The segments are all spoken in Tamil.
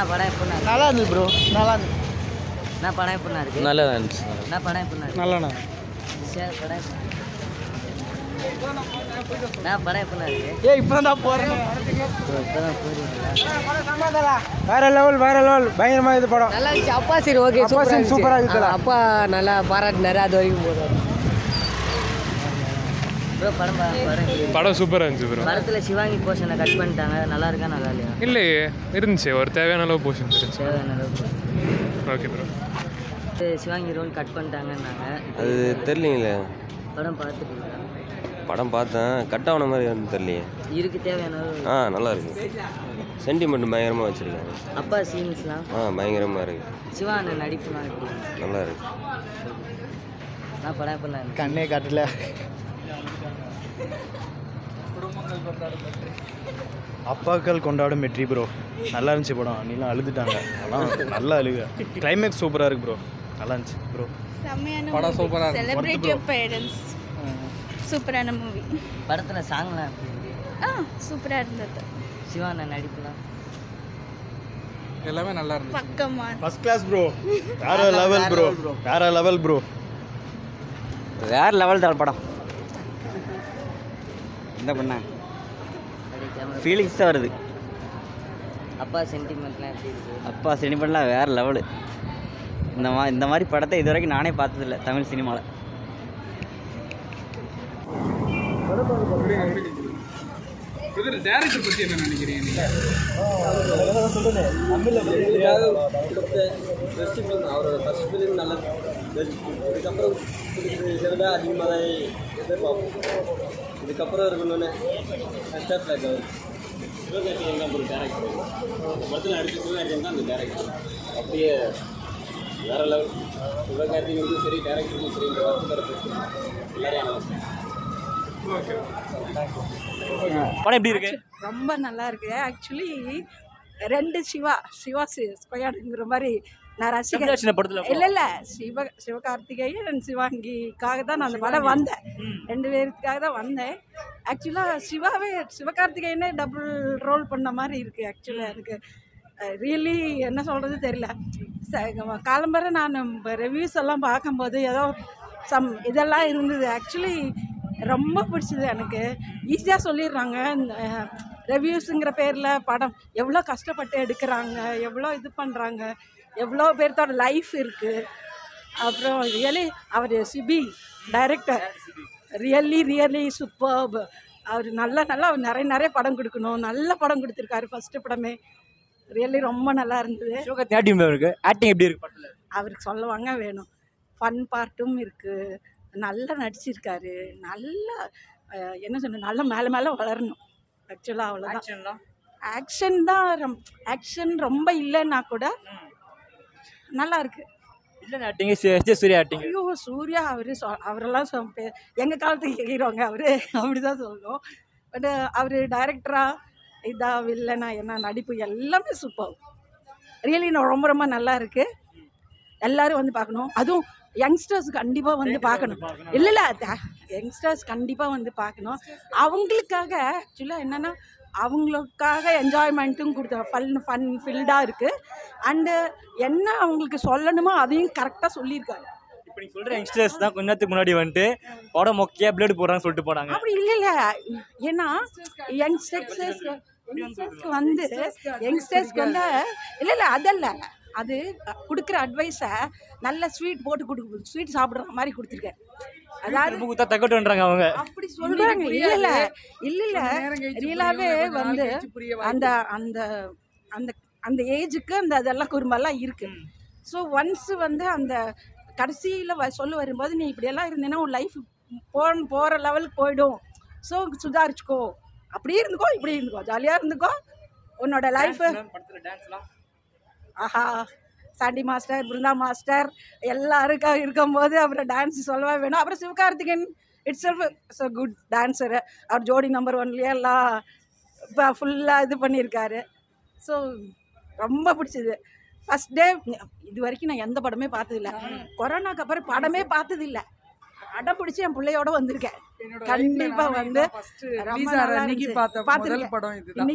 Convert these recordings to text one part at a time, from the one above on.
நான் படம் எப்படிண்ணா இருக்கு நல்லா இருந்தது ப்ரோ நல்லா இருந்தது நான் படம் எப்படிண்ணா இருக்கு நல்லா இருந்துச்சு நான் படம் எப்படிண்ணா இருக்கு நல்லாண்ணா சரி படம் எப்படி- நான் படம் எப்படிண்ணா இருக்கு ஏய் இப்போ தான் போகிறேன் இப்போதான் போறீங்களா வேற லெவல் வேற லெவல் பயங்கரமா இது படம் நல்லா இருந்துச்சு அப்பா சரி ஓகே அப்பா scene சூப்பரா இருக்குல்ல? அப்பா நல்லா பாராட்டினாரு அது வரைக்கும் போதும் ப்ரோ படம் பா- படம் எப்படி இருக்கு? படம் சூப்பராக இருந்துச்சு ப்ரோ படத்துல சிவாங்கி போர்ஷனை கட் பண்ணிட்டாங்க நல்லா இருக்கா நல்லா இல்லையா இல்லையே இருந்துச்சு ஒரு தேவையான அளவு போர்ஷன் இருந்துச்சு தேவையான அளவுக்கு ஓகே ப்ரோ இது சிவாங்கி ரோல் கட் பண்ணிட்டாங்கன்னாங்க அது தெரியலீங்களே படம் பார்த்துட்டீங்களா படம் பார்த்தேன் கட் ஆன மாதிரி வந்து தெரியலையே இருக்கு தேவையான அளவு ஆ நல்லா இருக்கு சென்டிமெண்ட் பயங்கரமாக வச்சுருக்காங்க அப்பா சீன்ஸ்லாம் ஆ பயங்கரமாக இருக்கு சிவா அண்ணன் நடிப்புலாம் எப்படி நல்லா இருக்கு நான் படம் எப்படிண்ணா இருக்கு கண்ணே காட்டல அப்பாக்கள் கொண்டாடும் வெற்றி ப்ரோ நல்லா இருந்துச்சு படம் நீலாம் அழுதுட்டாங்க அதெல்லாம் நல்லா அழுக கிளைமேக்ஸ் சூப்பராக இருக்கு ப்ரோ நல்லா இருந்துச்சு ப்ரோ செம்மையான படம் சூப்பரா இருக்கு. செலிப்ரேட் worth யுவர் பேரண்ட்ஸ் சூப்பரான மூவி படத்துல சாங்லாம் எப்படி இருக்கு? ஆ சூப்பராக இருந்தது சிவா அண்ணன் நடிப்புலாம் எல்லாமே நல்லா இருந்துச்சு பக்கமா ஃபர்ஸ்ட் கிளாஸ் ப்ரோ வேற லெவல் ப்ரோ வேற லெவல் ப்ரோ வேற லெவல் தான் படம் என்ன பண்ண அப்படியே camera- ஃபீலிங்ஸ் தான் வருது அப்பா சென்டிமெண்ட்லாம் எப்படி இருக்கு அப்பா சினிமெண்ட்லாம் வேற லெவலு இந்த மா இந்த மாதிரி படத்தை இது வரைக்கும் நானே பார்த்ததில்ல தமிழ் சினிமாவில் அவரோட ஃபர்ஸ்ட் ஃபிலிம் நல்ல இதுக்கப்புறம் சிறதாக அதிகமாக தான் எதிர்பார்ப்போம் இதுக்கப்புறம் இருக்கணும்னு ஃபஸ்ட் லைக் அவர் சிவகார்த்திகேயன் தான் ஒரு டேரக்டர் இந்த படத்தில் நடிச்ச சிவகார்த்திகேயன் தான் அந்த டேரக்டர் அப்படியே வேற லெவல் சிவகார்த்திகேயனுக்கும் சரி டேரக்டருக்கும் சரி இந்த வருஷம் எல்லாரையும் படம் எப்படி இருக்கு ரொம்ப நல்லா இருக்கு ஆக்சுவலி ரெண்டு சிவா சிவா ஸ்கொயாடுங்கிற மாதிரி நான் ரசிகர் சின்ன படத்தில் இல்ல இல்ல சிவ சிவகார்த்திகேயன் சிவாங்கிக்காக தான் நான் அந்த படம் வந்தேன் ரெண்டு பேருக்காக தான் வந்தேன் ஆக்சுவலாக சிவாவே சிவகார்த்திகேயனே டபுள் ரோல் பண்ண மாதிரி இருக்கு ஆக்சுவலாக எனக்கு ரியலி என்ன சொல்கிறது தெரியல ச- காலம்பரை நான் ரிவ்யூஸ் எல்லாம் பார்க்கும்போது ஏதோ சம் இதெல்லாம் இருந்தது ஆக்சுவலி ரொம்ப பிடிச்சது எனக்கு ஈஸியாக சொல்லிடுறாங்க ரிவ்யூஸுங்கிற பேரில் படம் எவ்வளோ கஷ்டப்பட்டு எடுக்கிறாங்க எவ்வளோ இது பண்ணுறாங்க எவ்வளோ பேர்த்தோட லைஃப் இருக்குது அப்புறம் ரியலி அவர் Cibi director really really superb அவர் நல்ல நல்லா அவர் நிறைய நிறைய படம் கொடுக்கணும் நல்ல படம் கொடுத்துருக்காரு ஃபஸ்ட்டு படமே ரியலி ரொம்ப நல்லா இருந்தது சிவகார்த்தி ஆக்டிங் இருக்கு ஆக்டிங் எப்படி இருக்கு படத்தில் அவருக்கு சொல்லுவாங்க வேணும் ஃபன் பார்ட்டும் இருக்குது நல்லா நடிச்சிருக்காரு நல்லா அஹ், என்ன சொல்ல நல்லா மேலே மேலே வளரணும் ஆக்சுவலாக அவ்வளோதான் ஆக்ஷன் தான் ஆக்ஷன் ரொம்ப இல்லைன்னா கூட நல்லா இருக்கு இல்லை ஆக்டிங் எஸ் சூர்யா ஆக்டிங் ஐயோ சூர்யா அவர் சொ அவரெல்லாம் சொ எங்கள் காலத்துக்கு ஹீரோங்க அவர் அப்படி தான் சொல்லணும் பட் அவர் டைரக்டரா இதா வில்லனா என்ன நடிப்பு எல்லாமே சூப்பர் ரியலி ரொம்ப ரொம்ப நல்லா இருக்கு எல்லாரும் வந்து பார்க்கணும் அதுவும் யங்ஸ்டர்ஸ் கண்டிப்பாக வந்து பார்க்கணும் இல்லை இல்லை யங்ஸ்டர்ஸ் கண்டிப்பாக வந்து பார்க்கணும் அவங்களுக்காக ஆக்சுவலாக என்னென்னா அவங்களுக்காக என்ஜாய்மெண்ட்டும் கொடுத்த ஃபன் ஃபன் ஃபில்டாக இருக்குது அண்டு என்ன அவங்களுக்கு சொல்லணுமோ அதையும் கரெக்டாக சொல்லியிருக்காரு இப்போ நீ சொல்கிற யங்ஸ்டர்ஸ் தான் கொஞ்ச நேரத்துக்கு முன்னாடி வந்துட்டு படம் மொக்கையாக பிளேடு போடுறான்னு சொல்லிட்டு போனாங்க அப்படி இல்லை இல்லை ஏன்னா யங்ஸ்டர்ஸ் யங்ஸ்டர்ஸ்க்கு வந்து யங்ஸ்டர்ஸ்க்கு வந்து இல்லை இல்லை அதல்ல அது கொடுக்குற அட்வைஸை நல்ல ஸ்வீட் போட்டு கொடு ஸ்வீட் சாப்பிட்ற மாதிரி கொடுத்துருக்கேன் அதாவது திரும்ப குத்தா தக்கட்டுன்றாங்க அவங்க அப்படி சொல்றாங்க இல்ல இல்ல இல்ல இல்ல ரியலாவே வந்து அந்த அந்த அந்த அந்த ஏஜுக்கு அந்த அதெல்லாம் குறும்பெல்லாம் இருக்கு ஸோ ஒன்ஸ் வந்து அந்த கடைசியில் வ சொல்ல வரும்போது நீ இப்படியெல்லாம் இருந்தீங்கன்னா உன் லைஃப் போ போகிற லெவலுக்கு போயிடும் ஸோ சுதாரிச்சுக்கோ அப்படி இருந்துக்கோ இப்படி இருந்துக்கோ ஜாலியாக இருந்துக்கோ உன்னோட லைஃப் படத்தில் டான்ஸ்லாம் ஆஹா சாண்டி மாஸ்டர் பிருந்தா மாஸ்டர் எல்லாருக்கா இருக்கும்போது அப்புறம் டான்ஸ் சொல்லவே வேணும் அப்புறம் Sivakarthikeyan itself a good dancer அவர் ஜோடி நம்பர் ஒன்லேயே எல்லாம் இப்போ ஃபுல்லாக இது பண்ணியிருக்காரு ஸோ ரொம்ப பிடிச்சது ஃபஸ்ட் டே இது வரைக்கும் நான் எந்த படமே பார்த்ததில்ல கொரோனாக்கு அப்புறம் படமே பார்த்ததில்ல அடம் பிடிச்சி என் பிள்ளையோட வந்திருக்கேன் கண்டிப்பா வந்து ரொம்ப நல்லா இருந்துச்சு. பார்த்திருக்கேன். இன்னைக்கு தான்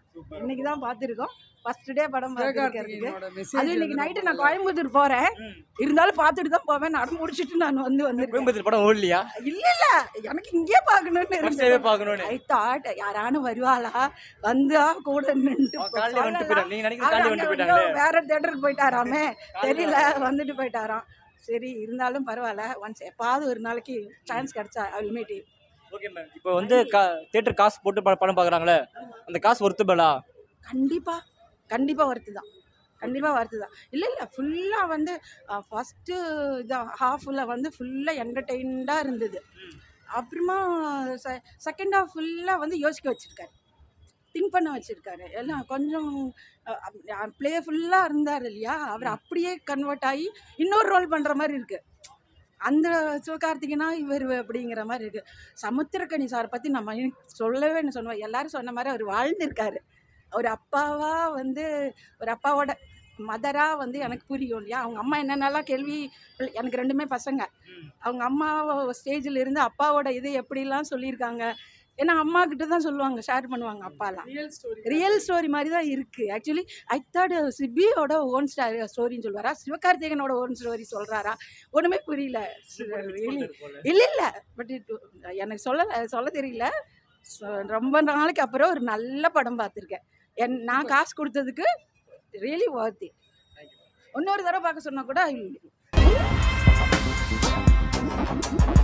இன்னைக்கு தான் பார்த்துருக்கோம் ஃபர்ஸ்ட் டே படம் பார்த்துருக்கிறதுக்கு சிவகார்த்திகேயனோட message அது இன்னைக்கு வந்து நைட்டு நான் கோயம்புத்தூர் போகிறேன் இருந்தாலும் பார்த்துட்டு தான் போவேன் நடம் முடிச்சுட்டு நான் வந்து வந்திருக்கேன் கோயம்புத்தூர் படம் ஓடலையா இல்ல இல்ல எனக்கு இங்கே பார்க்கணும்னு ஃபர்ஸ்ட் டேவே பார்க்கணும்னு ஐ தாட் யாரானு வருவாளா வந்தா கூட நின்னுட்டு அவன் காலையிலே வந்துட்டு சொல்லலாம். போயிட்டான் நீங்க நினைக்கிற அவர் காலையிலே அங்க வந்துட்டு எங்கேயோ போயிட்டாங்களே வேற தேட்டருக்கு போயிட்டாராமே தெரியல வந்துட்டு போயிட்டாராம் சரி இருந்தாலும் பரவாயில்ல ஒன்ஸ் எப்பாவது ஒரு நாளைக்கு சான்ஸ் கிடைச்சா I will meet okay ma'am இப்போ வந்து தியேட்டர் காசு போட்டு ப- படம் பார்க்குறாங்களே அந்த காசு ஒர்த்துபலா கண்டிப்பா கண்டிப்பா ஒர்த்து தான் கண்டிப்பாக ஒர்த்து தான் இல்லை இல்லை ஃபுல்லாக வந்து ஃபஸ்ட்டு இதாக ஹாஃபில் வந்து ஃபுல்லாக என்டர்டெயின்டாக இருந்தது அப்புறமா செ செகண்ட் ஹாஃப் ஃபுல்லாக வந்து யோசிக்க வச்சுருக்காரு திங்க் பண்ண வச்சுருக்காரு எல்லாம் கொஞ்சம் ப்ளே ஃபுல்லாக இருந்தார் இல்லையா அவர் அப்படியே கன்வெர்ட் ஆகி இன்னொரு ரோல் பண்ணுற மாதிரி இருக்குது அந்த சிவகார்த்திகனா இவர் அப்படிங்கிற மாதிரி இருக்குது சமுத்திரக்கனி சார் பற்றி நம்ம சொல்லவே சொல்லுவோம் எல்லாரும் சொன்ன மாதிரி அவர் வாழ்ந்திருக்காரு ஒரு அப்பாவா வந்து ஒரு அப்பாவோட மதராக வந்து எனக்கு புரியும் இல்லையா அவங்க அம்மா என்னென்னலாம் கேள்வி எனக்கு ரெண்டுமே பசங்க அவங்க அம்மா ஸ்டேஜில் இருந்து அப்பாவோட இது எப்படிலாம் சொல்லியிருக்காங்க ஏன்னா அம்மா கிட்ட தான் சொல்லுவாங்க ஷேர் பண்ணுவாங்க அப்பாலாம் ரியல் ஸ்டோரி ரியல் ஸ்டோரி மாதிரி தான் இருக்குது ஆக்சுவலி ஐ தாட் சிபியோட ஓன் ஸ்டார் ஸ்டோரின்னு சொல்லுவாரா சிவகார்த்திகேயனோட ஓன் ஸ்டோரி சொல்கிறாரா ஒன்றுமே புரியல ரியலி இல்லை இல்லை பட் எனக்கு சொல்ல சொல்ல தெரியல So, ரொம்ப நாளைக்கு அப்புறம் ஒரு நல்ல படம் பார்த்துருக்கேன் என் நான் காசு கொடுத்ததுக்கு ரியலி worth it இன்னொரு தடவை பார்க்க சொன்னா கூட I will-